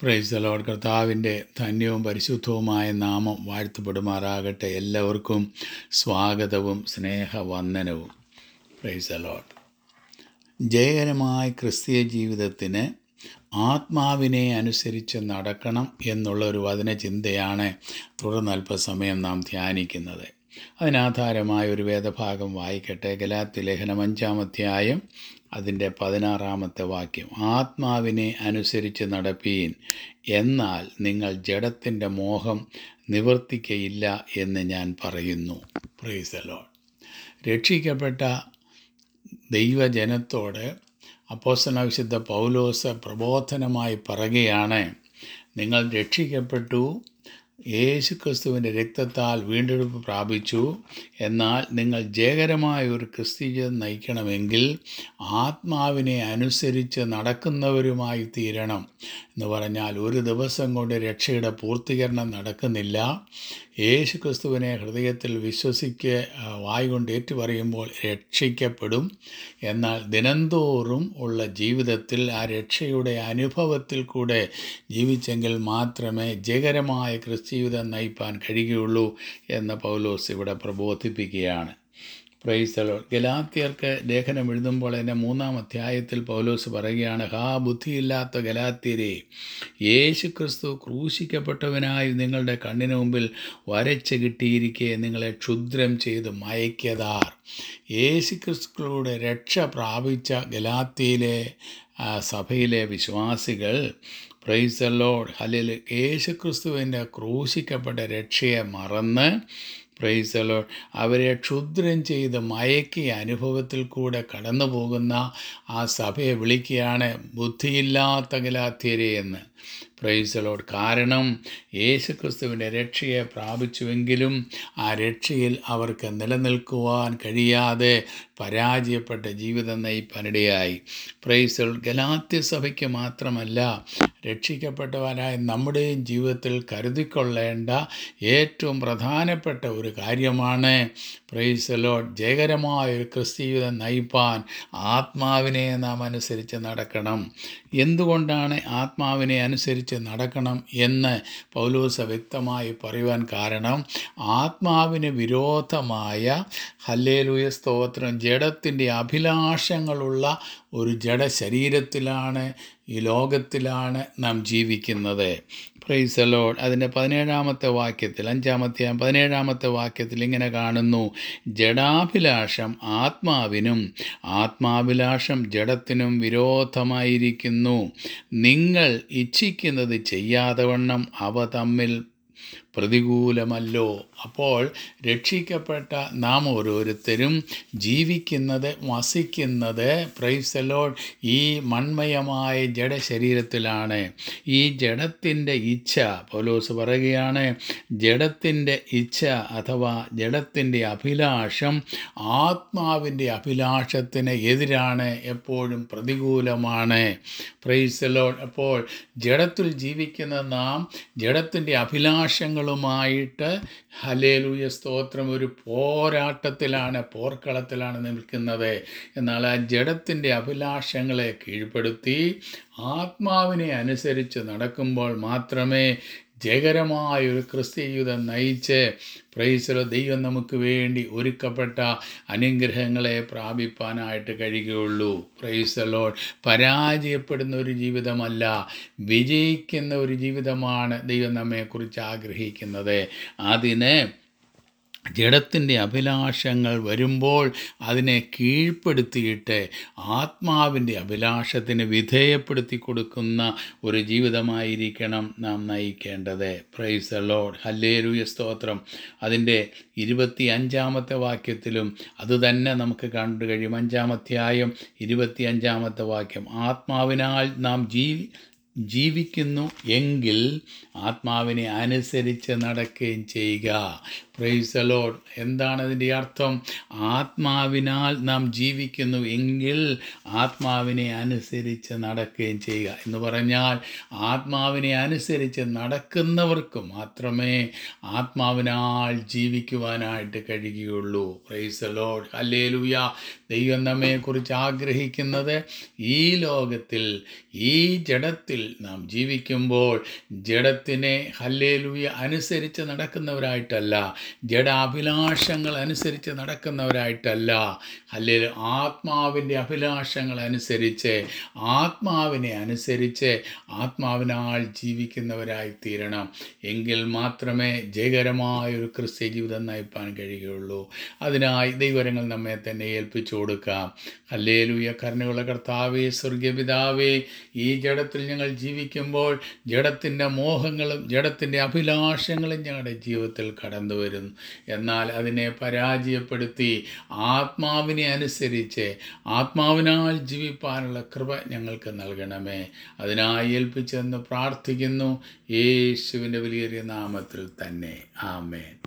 price load കർത്താവിൻ്റെ ധന്യവും പരിശുദ്ധവുമായ നാമം വാഴ്ത്തപ്പെടുമാറാകട്ടെ എല്ലാവർക്കും സ്വാഗതവും സ്നേഹവന്ദനവും പ്രൈസ് ലോഡ് ജയകരമായ ക്രിസ്തീയ ജീവിതത്തിന് ആത്മാവിനെ അനുസരിച്ച് നടക്കണം എന്നുള്ള ഒരു വചന ചിന്തയാണ് തുടർന്ന് അല്പസമയം നാം ധ്യാനിക്കുന്നത് അതിനാധാരമായ ഒരു വേദഭാഗം വായിക്കട്ടെ ഗലാത്തി ലേഖനം അഞ്ചാമധ്യായം അതിൻ്റെ പതിനാറാമത്തെ വാക്യം ആത്മാവിനെ അനുസരിച്ച് നടപ്പീൻ എന്നാൽ നിങ്ങൾ ജഡത്തിൻ്റെ മോഹം നിവർത്തിക്കയില്ല എന്ന് ഞാൻ പറയുന്നു പ്രൈസലോ രക്ഷിക്കപ്പെട്ട ദൈവജനത്തോട് അപ്പോസ്തല വിശുദ്ധ പൗലോസ് പ്രബോധനമായി പറയുകയാണ് നിങ്ങൾ രക്ഷിക്കപ്പെട്ടു യേശുക്രിസ്തുവിൻ്റെ രക്തത്താൽ വീണ്ടെടുപ്പ് പ്രാപിച്ചു എന്നാൽ നിങ്ങൾ ജയകരമായ ഒരു ക്രിസ്തീയ നയിക്കണമെങ്കിൽ ആത്മാവിനെ അനുസരിച്ച് നടക്കുന്നവരുമായി തീരണം എന്ന് പറഞ്ഞാൽ ഒരു ദിവസം കൊണ്ട് രക്ഷയുടെ പൂർത്തീകരണം നടക്കുന്നില്ല യേശു ക്രിസ്തുവിനെ ഹൃദയത്തിൽ വിശ്വസിക്ക് വായി കൊണ്ട് ഏറ്റുപറയുമ്പോൾ രക്ഷിക്കപ്പെടും എന്നാൽ ദിനംതോറും ഉള്ള ജീവിതത്തിൽ ആ രക്ഷയുടെ അനുഭവത്തിൽ കൂടെ ജീവിച്ചെങ്കിൽ മാത്രമേ ജയകരമായ ക്രിസ്തീവിതം നയിപ്പാൻ കഴിയുകയുള്ളൂ എന്ന് പൗലോസ് ഇവിടെ പ്രബോധിപ്പിക്കുകയാണ് പ്രൈസലോ ഗലാത്തിയർക്ക് ലേഖനം എഴുതുമ്പോൾ എൻ്റെ മൂന്നാം അധ്യായത്തിൽ പൗലോസ് പറയുകയാണ് ഹാ ബുദ്ധിയില്ലാത്ത ഗലാത്തിയരെ യേശു ക്രിസ്തു ക്രൂശിക്കപ്പെട്ടവനായി നിങ്ങളുടെ കണ്ണിന് മുമ്പിൽ വരച്ച് കിട്ടിയിരിക്കെ നിങ്ങളെ ക്ഷുദ്രം ചെയ്ത് മയക്കിയതാർ യേശു ക്രിസ്തുക്കളുടെ രക്ഷ പ്രാപിച്ച ഗലാത്തിയിലെ സഭയിലെ വിശ്വാസികൾ പ്രൈസലോഡ് ഹലിൽ യേശു ക്രിസ്തുവിൻ്റെ ക്രൂശിക്കപ്പെട്ട രക്ഷയെ മറന്ന് പ്രൈസലോ അവരെ ക്ഷുദ്രം ചെയ്ത് മയക്കിയ അനുഭവത്തിൽ കൂടെ കടന്നു പോകുന്ന ആ സഭയെ വിളിക്കുകയാണ് ബുദ്ധിയില്ലാത്ത ഗലാത്യരെ എന്ന് പ്രൈസലോട് കാരണം യേശുക്രിസ്തുവിൻ്റെ രക്ഷയെ പ്രാപിച്ചുവെങ്കിലും ആ രക്ഷയിൽ അവർക്ക് നിലനിൽക്കുവാൻ കഴിയാതെ പരാജയപ്പെട്ട ജീവിതം നയിപ്പാനിടയായി പ്രൈസൽ ഗലാത്യ സഭയ്ക്ക് മാത്രമല്ല രക്ഷിക്കപ്പെട്ടവരായ നമ്മുടെയും ജീവിതത്തിൽ കരുതിക്കൊള്ളേണ്ട ഏറ്റവും പ്രധാനപ്പെട്ട ഒരു കാര്യമാണ് പ്രൈസലോ ജയകരമായ ഒരു ക്രിസ്തീവിതം നയിപ്പാൻ ആത്മാവിനെ നാം അനുസരിച്ച് നടക്കണം എന്തുകൊണ്ടാണ് ആത്മാവിനെ അനുസരിച്ച് നടക്കണം എന്ന് പൗലോസ വ്യക്തമായി പറയുവാൻ കാരണം ആത്മാവിന് വിരോധമായ ഹല്ലേലൂയ സ്തോത്രം ജഡത്തിൻ്റെ അഭിലാഷങ്ങളുള്ള ഒരു ജഡ ശരീരത്തിലാണ് ഈ ലോകത്തിലാണ് നാം ജീവിക്കുന്നത് പ്രൈസലോഡ് അതിൻ്റെ പതിനേഴാമത്തെ വാക്യത്തിൽ അഞ്ചാമത്തെ പതിനേഴാമത്തെ വാക്യത്തിൽ ഇങ്ങനെ കാണുന്നു ജഡാഭിലാഷം ആത്മാവിനും ആത്മാഭിലാഷം ജഡത്തിനും വിരോധമായിരിക്കുന്നു നിങ്ങൾ ഇച്ഛിക്കുന്നത് ചെയ്യാതെ വണ്ണം അവ തമ്മിൽ പ്രതികൂലമല്ലോ അപ്പോൾ രക്ഷിക്കപ്പെട്ട നാം ഓരോരുത്തരും ജീവിക്കുന്നത് വസിക്കുന്നത് പ്രൈസലോഡ് ഈ മൺമയമായ ജഡശരീരത്തിലാണ് ഈ ജഡത്തിൻ്റെ ഇച്ഛ പൗലോസ് പറയുകയാണ് ജഡത്തിൻ്റെ ഇച്ഛ അഥവാ ജഡത്തിൻ്റെ അഭിലാഷം ആത്മാവിൻ്റെ അഭിലാഷത്തിന് എതിരാണ് എപ്പോഴും പ്രതികൂലമാണ് പ്രൈസലോഡ് അപ്പോൾ ജഡത്തിൽ ജീവിക്കുന്ന നാം ജഡത്തിൻ്റെ അഭിലാഷങ്ങളുമായിട്ട് ഹലേലൂയ സ്തോത്രം ഒരു പോരാട്ടത്തിലാണ് പോർക്കളത്തിലാണ് നിൽക്കുന്നത് എന്നാൽ ആ ജഡത്തിൻ്റെ അഭിലാഷങ്ങളെ കീഴ്പ്പെടുത്തി ആത്മാവിനെ അനുസരിച്ച് നടക്കുമ്പോൾ മാത്രമേ ജയകരമായ ഒരു ക്രിസ്തീയുതം നയിച്ച് പ്രൈസലോ ദൈവം നമുക്ക് വേണ്ടി ഒരുക്കപ്പെട്ട അനുഗ്രഹങ്ങളെ പ്രാപിപ്പാനായിട്ട് കഴിയുകയുള്ളൂ പ്രൈസലോ പരാജയപ്പെടുന്ന ഒരു ജീവിതമല്ല വിജയിക്കുന്ന ഒരു ജീവിതമാണ് ദൈവം നമ്മെക്കുറിച്ച് ആഗ്രഹിക്കുന്നത് അതിന് ജഡത്തിൻ്റെ അഭിലാഷങ്ങൾ വരുമ്പോൾ അതിനെ കീഴ്പ്പെടുത്തിയിട്ട് ആത്മാവിൻ്റെ അഭിലാഷത്തിന് വിധേയപ്പെടുത്തി കൊടുക്കുന്ന ഒരു ജീവിതമായിരിക്കണം നാം നയിക്കേണ്ടത് പ്രൈസ് ലോഡ് ഹല്ലേലൂയ സ്തോത്രം അതിൻ്റെ ഇരുപത്തി അഞ്ചാമത്തെ വാക്യത്തിലും അതുതന്നെ നമുക്ക് കണ്ടു കഴിയും അഞ്ചാമധ്യായം ഇരുപത്തി അഞ്ചാമത്തെ വാക്യം ആത്മാവിനാൽ നാം ജീവി ജീവിക്കുന്നു എങ്കിൽ ആത്മാവിനെ അനുസരിച്ച് നടക്കുകയും ചെയ്യുക പ്രൈസ് ലോഡ് എന്താണ് അതിൻ്റെ അർത്ഥം ആത്മാവിനാൽ നാം ജീവിക്കുന്നു എങ്കിൽ ആത്മാവിനെ അനുസരിച്ച് നടക്കുകയും ചെയ്യുക എന്ന് പറഞ്ഞാൽ ആത്മാവിനെ അനുസരിച്ച് നടക്കുന്നവർക്ക് മാത്രമേ ആത്മാവിനാൽ ജീവിക്കുവാനായിട്ട് കഴിയുകയുള്ളൂ പ്രൈസ് ലോഡ് അല്ലേലുയ ദൈവം നമ്മെക്കുറിച്ച് ആഗ്രഹിക്കുന്നത് ഈ ലോകത്തിൽ ഈ ജഡത്തിൽ നാം ജീവിക്കുമ്പോൾ ജഡത്തിനെ ഹല്ലേലൂയ അനുസരിച്ച് നടക്കുന്നവരായിട്ടല്ല ജഡാഭിലാഷങ്ങൾ അനുസരിച്ച് നടക്കുന്നവരായിട്ടല്ല ഹല്ലേലു ആത്മാവിൻ്റെ അഭിലാഷങ്ങൾ അനുസരിച്ച് ആത്മാവിനെ അനുസരിച്ച് ആത്മാവിനാൽ ജീവിക്കുന്നവരായി തീരണം എങ്കിൽ മാത്രമേ ജയകരമായ ഒരു ക്രിസ്ത്യ ജീവിതം നയിപ്പാൻ കഴിയുകയുള്ളൂ അതിനായി ദൈവരങ്ങൾ നമ്മെ തന്നെ ഏൽപ്പിച്ചു കൊടുക്കാം ഹല്ലേലൂയ കരുണയുള്ള കർത്താവേ സ്വർഗപിതാവേ ഈ ജഡത്തിൽ ഞങ്ങൾ ജീവിക്കുമ്പോൾ ജഡത്തിൻ്റെ മോഹങ്ങളും ജഡത്തിൻ്റെ അഭിലാഷങ്ങളും ഞങ്ങളുടെ ജീവിതത്തിൽ കടന്നു വരുന്നു എന്നാൽ അതിനെ പരാജയപ്പെടുത്തി ആത്മാവിനെ അനുസരിച്ച് ആത്മാവിനാൽ ജീവിപ്പാനുള്ള കൃപ ഞങ്ങൾക്ക് നൽകണമേ അതിനായി ഏൽപ്പിച്ചെന്ന് പ്രാർത്ഥിക്കുന്നു യേശുവിൻ്റെ വലിയ നാമത്തിൽ തന്നെ ആമേൻ